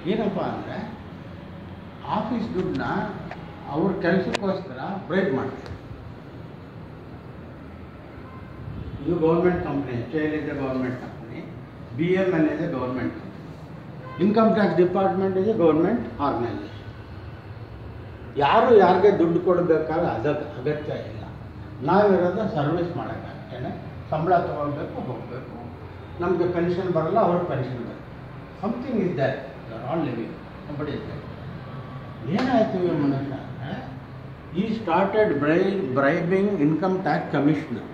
ಏನಪ್ಪ ಅಂದರೆ ಆಫೀಸ್ ದುಡ್ಡನ್ನ ಅವ್ರ ಕೆಲಸಕ್ಕೋಸ್ಕರ ಬ್ರೈಟ್ ಮಾಡ್ತಾರೆ ಇದು ಗೌರ್ಮೆಂಟ್ ಕಂಪ್ನಿ ಎಚ್ ಎಲ್ ಇದೆ government company B M L ಇದೆ government company income tax department ಇದೆ ಗೌರ್ಮೆಂಟ್ ಆರ್ಗನೈಸೇಷನ್ ಯಾರು ಯಾರಿಗೆ ದುಡ್ಡು ಕೊಡಬೇಕಾದ್ರೆ ಅದಕ್ಕೆ ಅಗತ್ಯ ಇಲ್ಲ ನಾವಿರೋದು ಸರ್ವಿಸ್ ಮಾಡೋಕ್ಕಾಗ್ತೇನೆ ಸಂಬಳ ತೊಗೊಳ್ಬೇಕು ಹೋಗಬೇಕು ನಮಗೆ ಪೆನ್ಷನ್ ಬರಲ್ಲ ಅವ್ರಿಗೆ ಪೆನ್ಷನ್ ಬರುತ್ತೆ something is that all living somebody ಇದೆ ಏನಾಯಿತು ಈ ಮನುಷ್ಯ ಅಂದರೆ ಈ ಸ್ಟಾರ್ಟೆಡ್ ಬ್ರೈ ಬ್ರೈಬಿಂಗ್ ಇನ್ಕಮ್ ಟ್ಯಾಕ್ಸ್ ಕಮಿಷನರ್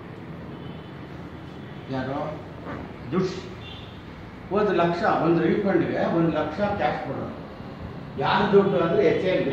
ಯಾರೋ ದುಡ್ಡು ಒಂದು ಲಕ್ಷ ಒಂದು ರೀಫಂಡ್ಗೆ ಒಂದು ಲಕ್ಷ ಕ್ಯಾಶ್ ಕೊಡೋದು ಯಾರು ದುಡ್ಡು ಅಂದರೆ ಎಚ್ ಎಲ್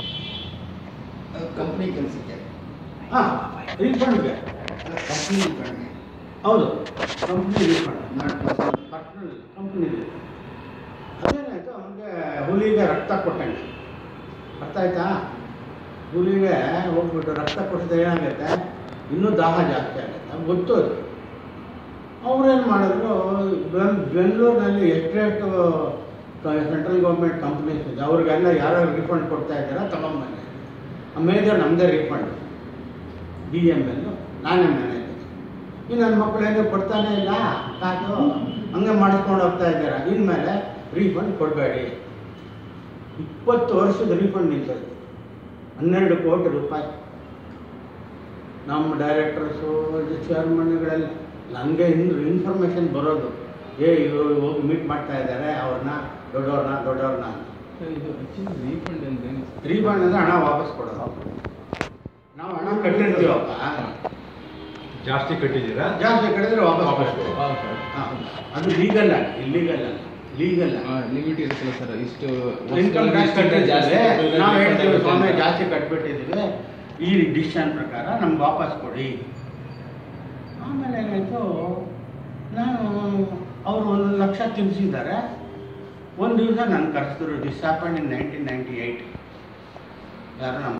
ಕಂಪ್ನಿ ಕೆಲಸಕ್ಕೆ ಹಾಂ ರೀಫಂಡ್ಗೆ ಕಂಪ್ನಿ ಹೌದು ಕಂಪ್ನಿ ರೀಫಂಡ್ ಪರ್ಸನಲ್ ಕಂಪ್ನಿ ಅದೇನಾಯಿತು ಅವನಿಗೆ ಹುಲಿಗೆ ರಕ್ತ ಕೊಟ್ಟಂಗೆ ಅರ್ಥ ಆಯ್ತಾ ಹುಲಿಗೆ ಹೋಗ್ಬಿಟ್ಟು ರಕ್ತ ಕೊಟ್ಟಿದ್ರೆ ಏನಾಗುತ್ತೆ ಇನ್ನೂ ದಾಹ ಜಾಸ್ತಿ ಆಗುತ್ತೆ ಅವ್ನಿಗೆ ಗೊತ್ತು ಅದು ಅವ್ರೇನು ಮಾಡಿದ್ರು ಬೆಂ- ಬೆಂಗಳೂರಿನಲ್ಲಿ ಎಸ್ಟೇಟ್ ಸೆಂಟ್ರಲ್ ಗೌರ್ಮೆಂಟ್ ಕಂಪ್ನೀಸ್ ಇದೆ ಅವ್ರಿಗೆಲ್ಲ ಯಾರ್ಯಾರು ರಿಫಂಡ್ ಕೊಡ್ತಾ ಇದ್ದಾರೋ ತಗೊಂಬನ್ನಿ ಆ ಮೇಜರ್ ನಮ್ಮದೇ ರಿಫಂಡ್ ಬಿ ಎಮ್ ಎಲ್ಲು ನಾನೇ ಮ್ಯಾನೇಜರ್ ಈ ನನ್ನ ಮಕ್ಕಳೇನು ಕೊಡ್ತಾನೆ ಇಲ್ಲ ಕಾಸು ಹಂಗೆ ಮಾಡಿಸ್ಕೊಂಡು ಹೋಗ್ತಾ ಇದ್ದಾರೆ ಇನ್ಮೇಲೆ ರೀಫಂಡ್ ಕೊಡಬೇಡಿ ಇಪ್ಪತ್ತು ವರ್ಷದ ರೀಫಂಡ್ ನಿಂತದ್ದು ಹನ್ನೆರಡು ಕೋಟಿ ರೂಪಾಯಿ ನಮ್ಮ ಡೈರೆಕ್ಟರ್ಸು ಇದು ಚೇರ್ಮನ್ಗಳೆಲ್ಲ ನನಗೆ ಇನ್ನು ಇನ್ಫಾರ್ಮೇಷನ್ ಬರೋದು ಏ ಇವರು ಹೋಗಿ ಮೀಟ್ ಮಾಡ್ತಾ ಇದ್ದಾರೆ ಅವ್ರನ್ನ ದೊಡ್ಡವ್ರನ್ನ ದೊಡ್ಡವ್ರನ್ನ ಅಂತ ಇದು ಆಕ್ಚುಲಿ ರೀಫಂಡ್ ಅಂದ್ರೆ ರೀಫಂಡ್ ಅಂದರೆ ಹಣ ವಾಪಸ್ ಕೊಡೋದು ನಾವು ಹಣ ಕಟ್ಟಿರ್ತೀವಪ್ಪ ಜಾಸ್ತಿ ಕಟ್ಟಿದ್ದೀರಾ ಜಾಸ್ತಿ ಕಟ್ಟಿದ್ರೆ ವಾಪಸ್ ವಾಪಸ್ ಕೊಡೋದು ಕೊಡೋದು. ಹಾಂ ಅದು ಲೀಗಲ್ ಅಲ್ಲ ಇಲ್ಲೀಗಲ್ ಅಲ್ಲ ಲೀಗಲ್ ಅಲ್ಲ ಲಿಮಿಟ್ ಇರುತ್ತಲ್ಲ ಸರ್ ಇಷ್ಟು ಇನ್ಕಮ್ ಟ್ಯಾಕ್ಸ್ ಜಾಸ್ತಿ ಕಟ್ಟಿದ್ರೆ ನಾವು ಹೇಳ್ತೀವಿ ಸ್ವಾಮಿ ಜಾಸ್ತಿ ಜಾಸ್ತಿ ಕಟ್ಬಿಟ್ಟಿದ್ದೀವಿ ಈ ಡಿಸಿಷನ್ ಪ್ರಕಾರ ನಮ್ಗೆ ವಾಪಸ್ ಕೊಡಿ ಆಮೇಲೆ ಏನಾಯಿತು ನಾನು ಅವರು ಒಂದು ಲಕ್ಷ ತಿನ್ನಿಸಿದ್ದಾರೆ ಒಂದು ದಿವಸ ನಾನು ಕರೆಸಿದ್ರು this happen in nineteen ninety eight ಯಾರು ನಮ್ಮ